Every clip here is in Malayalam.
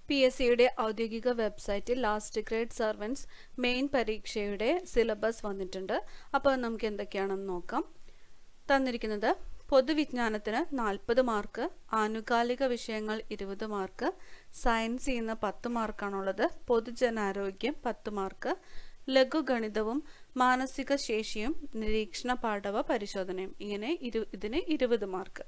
പി എസ് സിയുടെ ഔദ്യോഗിക വെബ്സൈറ്റിൽ ലാസ്റ്റ് ഗ്രേഡ് സർവൻസ് മെയിൻ പരീക്ഷയുടെ സിലബസ് വന്നിട്ടുണ്ട് അപ്പോൾ നമുക്ക് എന്തൊക്കെയാണെന്ന് നോക്കാം തന്നിരിക്കുന്നത് പൊതുവിജ്ഞാനത്തിന് നാൽപ്പത് മാർക്ക് ആനുകാലിക വിഷയങ്ങൾ ഇരുപത് മാർക്ക് സയൻസ് ചെയ്യുന്ന പത്ത് മാർക്കാണുള്ളത് പൊതുജനാരോഗ്യം പത്ത് മാർക്ക് ലഘുഗണിതവും മാനസിക ശേഷിയും നിരീക്ഷണ പാഠവ പരിശോധനയും ഇങ്ങനെ ഇരു ഇതിന് ഇരുപത് മാർക്ക്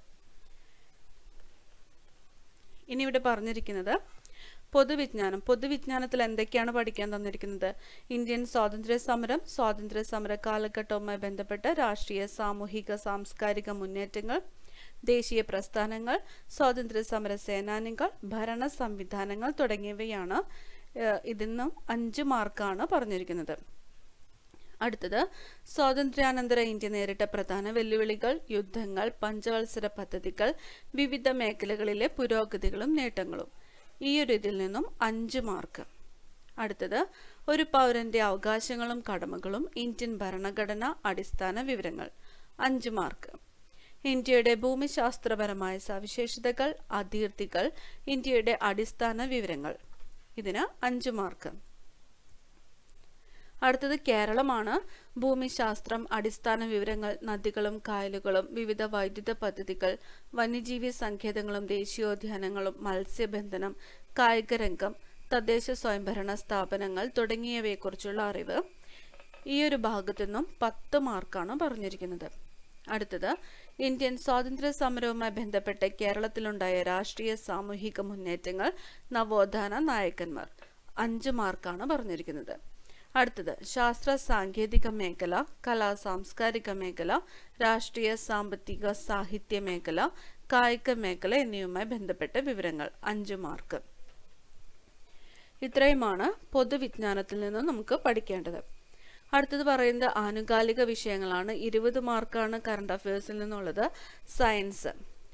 ഇനി ഇവിടെ പറഞ്ഞിരിക്കുന്നത് പൊതുവിജ്ഞാനം പൊതുവിജ്ഞാനത്തിൽ എന്തൊക്കെയാണ് പഠിക്കാൻ തന്നിരിക്കുന്നത് ഇന്ത്യൻ സ്വാതന്ത്ര്യ സമരം സ്വാതന്ത്ര്യ സമര കാലഘട്ടവുമായി ബന്ധപ്പെട്ട രാഷ്ട്രീയ സാമൂഹിക സാംസ്കാരിക മുന്നേറ്റങ്ങൾ ദേശീയ പ്രസ്ഥാനങ്ങൾ സ്വാതന്ത്ര്യ സമര സേനാനികൾ ഭരണ സംവിധാനങ്ങൾ തുടങ്ങിയവയാണ് ഇതിന്നും അഞ്ച് മാർക്കാണ് പറഞ്ഞിരിക്കുന്നത് അടുത്തത് സ്വാതന്ത്ര്യാനന്തര ഇന്ത്യ നേരിട്ട പ്രധാന വെല്ലുവിളികൾ യുദ്ധങ്ങൾ പഞ്ചവത്സര പദ്ധതികൾ വിവിധ മേഖലകളിലെ പുരോഗതികളും നേട്ടങ്ങളും ഈ ഒരു ഇതിൽ നിന്നും അഞ്ച് മാർക്ക് അടുത്തത് ഒരു പൗരന്റെ അവകാശങ്ങളും കടമകളും ഇന്ത്യൻ ഭരണഘടന അടിസ്ഥാന വിവരങ്ങൾ അഞ്ച് മാർക്ക് ഇന്ത്യയുടെ ഭൂമിശാസ്ത്രപരമായ സവിശേഷതകൾ അതിർത്തികൾ ഇന്ത്യയുടെ അടിസ്ഥാന വിവരങ്ങൾ ഇതിന് അഞ്ച് മാർക്ക് അടുത്തത് കേരളമാണ് ഭൂമിശാസ്ത്രം അടിസ്ഥാന വിവരങ്ങൾ നദികളും കായലുകളും വിവിധ വൈദ്യുത പദ്ധതികൾ വന്യജീവി സങ്കേതങ്ങളും ദേശീയോദ്യാനങ്ങളും മത്സ്യബന്ധനം കായികരംഗം തദ്ദേശ സ്വയംഭരണ സ്ഥാപനങ്ങൾ തുടങ്ങിയവയെക്കുറിച്ചുള്ള അറിവ് ഈ ഒരു ഭാഗത്തു നിന്നും പത്ത് മാർക്കാണ് പറഞ്ഞിരിക്കുന്നത് അടുത്തത് ഇന്ത്യൻ സ്വാതന്ത്ര്യ സമരവുമായി ബന്ധപ്പെട്ട് കേരളത്തിലുണ്ടായ രാഷ്ട്രീയ സാമൂഹിക മുന്നേറ്റങ്ങൾ നവോത്ഥാന നായകന്മാർ അഞ്ച് മാർക്കാണ് പറഞ്ഞിരിക്കുന്നത് അടുത്തത് ശാസ്ത്ര സാങ്കേതിക മേഖല കലാ സാംസ്കാരിക മേഖല രാഷ്ട്രീയ സാമ്പത്തിക സാഹിത്യ മേഖല കായിക മേഖല എന്നിവയുമായി ബന്ധപ്പെട്ട വിവരങ്ങൾ അഞ്ച് മാർക്ക് ഇത്രയുമാണ് പൊതുവിജ്ഞാനത്തിൽ നിന്ന് നമുക്ക് പഠിക്കേണ്ടത് അടുത്തത് പറയുന്നത് ആനുകാലിക വിഷയങ്ങളാണ് ഇരുപത് മാർക്കാണ് കറണ്ട് അഫയേഴ്സിൽ നിന്നുള്ളത് സയൻസ്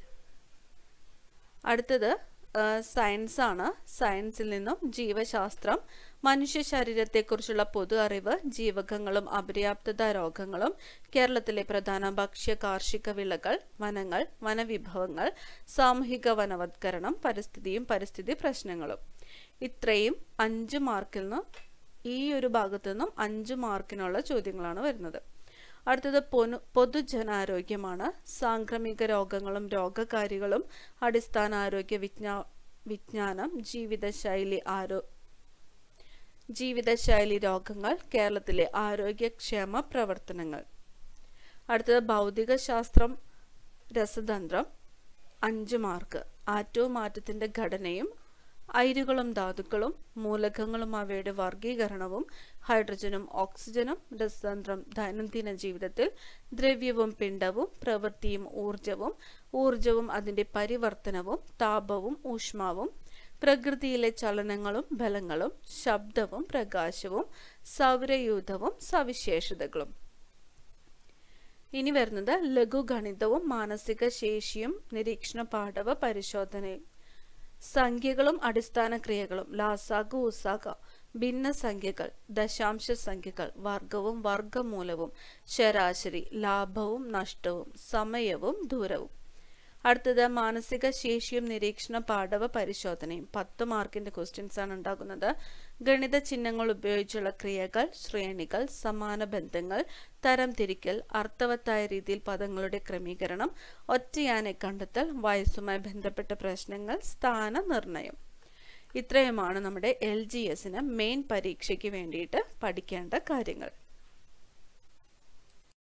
അടുത്തത് സയൻസ് ആണ് സയൻസിൽ നിന്നും ജീവശാസ്ത്രം മനുഷ്യ ശരീരത്തെക്കുറിച്ചുള്ള പൊതു അറിവ് ജീവകങ്ങളും അപര്യാപ്തത രോഗങ്ങളും കേരളത്തിലെ പ്രധാന ഭക്ഷ്യ കാർഷിക വിളകൾ വനങ്ങൾ വനവിഭവങ്ങൾ സാമൂഹിക വനവത്കരണം പരിസ്ഥിതിയും പരിസ്ഥിതി പ്രശ്നങ്ങളും ഇത്രയും അഞ്ച് മാർക്കിൽ നിന്ന് ഈ ഒരു ഭാഗത്തു നിന്നും അഞ്ച് മാർക്കിനുള്ള ചോദ്യങ്ങളാണ് വരുന്നത് അടുത്തത് പൊതു പൊതുജനാരോഗ്യമാണ് സാംക്രമിക രോഗങ്ങളും രോഗകാരികളും അടിസ്ഥാന ആരോഗ്യ വിജ്ഞാ വിജ്ഞാനം ജീവിതശൈലി ആരോ ജീവിതശൈലി രോഗങ്ങൾ കേരളത്തിലെ ആരോഗ്യക്ഷേമ പ്രവർത്തനങ്ങൾ അടുത്തത് ഭൗതിക ശാസ്ത്രം രസതന്ത്രം അഞ്ച് മാർക്ക് ആറ്റവും മാറ്റത്തിന്റെ ഘടനയും അയിരുകളും ധാതുക്കളും മൂലകങ്ങളും അവയുടെ വർഗീകരണവും ഹൈഡ്രജനും ഓക്സിജനും രസതന്ത്രം ദൈനംദിന ജീവിതത്തിൽ ദ്രവ്യവും പിണ്ഡവും പ്രവൃത്തിയും ഊർജവും ഊർജവും അതിന്റെ പരിവർത്തനവും താപവും ഊഷ്മാവും പ്രകൃതിയിലെ ചലനങ്ങളും ബലങ്ങളും ശബ്ദവും പ്രകാശവും സൗരയൂഥവും സവിശേഷതകളും ഇനി വരുന്നത് ലഘുഗണിതവും മാനസിക ശേഷിയും നിരീക്ഷണ പാഠവ പരിശോധനയും സംഖ്യകളും അടിസ്ഥാന ക്രിയകളും ലാസാഗ ഉസാഗ ഭിന്നസംഖ്യകൾ ദശാംശ സംഖ്യകൾ വർഗവും വർഗമൂലവും ശരാശരി ലാഭവും നഷ്ടവും സമയവും ദൂരവും അടുത്തത് മാനസിക ശേഷിയും നിരീക്ഷണ പാഠവ പരിശോധനയും പത്ത് മാർക്കിന്റെ ക്വസ്റ്റ്യൻസ് ആണ് ഉണ്ടാകുന്നത് ഗണിത ചിഹ്നങ്ങൾ ഉപയോഗിച്ചുള്ള ക്രിയകൾ ശ്രേണികൾ സമാന ബന്ധങ്ങൾ തരംതിരിക്കൽ അർത്ഥവത്തായ രീതിയിൽ പദങ്ങളുടെ ക്രമീകരണം ഒറ്റയാനെ കണ്ടെത്തൽ വയസ്സുമായി ബന്ധപ്പെട്ട പ്രശ്നങ്ങൾ സ്ഥാന നിർണയം ഇത്രയുമാണ് നമ്മുടെ എൽ ജി എസിന് മെയിൻ പരീക്ഷയ്ക്ക് വേണ്ടിയിട്ട് പഠിക്കേണ്ട കാര്യങ്ങൾ